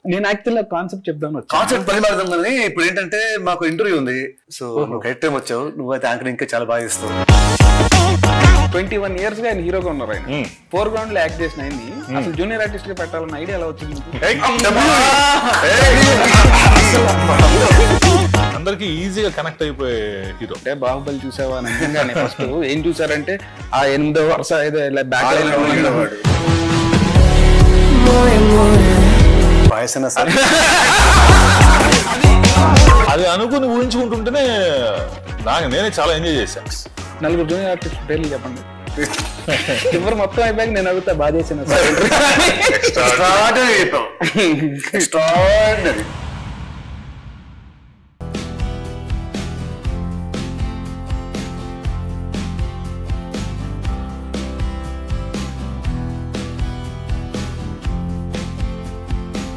నేను actual concept చెప్దాను వచ్చాను concept పని మాడదాం కానీ ఇప్పుడు ఏంటంటే మాకు ఇంటర్వ్యూ ఉంది సో నువ్వు కరెక్ట్ టైం వచ్చావు నువ్వైతే యాంకర్ ఇంకా చాలా బాగా ఇస్తావు ట్వంటీ వన్ ఇయర్స్ గా ఆయన హీరోగా ఉన్నారు ఆయన ఫోర్ గ్రౌండ్ లో యాక్ట్ చేసిన ఆయన్ని అసలు జూనియర్ ఆర్టిస్ట్ గా పెట్టాలన్న ఐడియా ఎలా వచ్చింది మీకు? అందరికి ఈజీగా కనెక్ట్ అయిపోయే హీరో అంటే బాహుబలి చూసావా అని నిజంగానే ఫస్ట్ ఏం చూసారంటే ఆ ఎనిమిదో వరుస ఏదో ఇలా బ్యాక్ లైన్ లో ఉండేవాడు పాయసన సార్ అది అనుకుని ఊహించుకుంటుంటేనే నాకు నేనే చాలా ఎంజాయ్ చేశాను నలుగురు జూనియర్ ఆర్టిస్ట్ పేర్లు చెప్పండి చివరి మొత్తం అయిపోయాక నేను అడుగుతా బాధ చేసిన ఎక్స్ట్రాడనరీ చెప్పావు ఎక్స్ట్రాడనరీ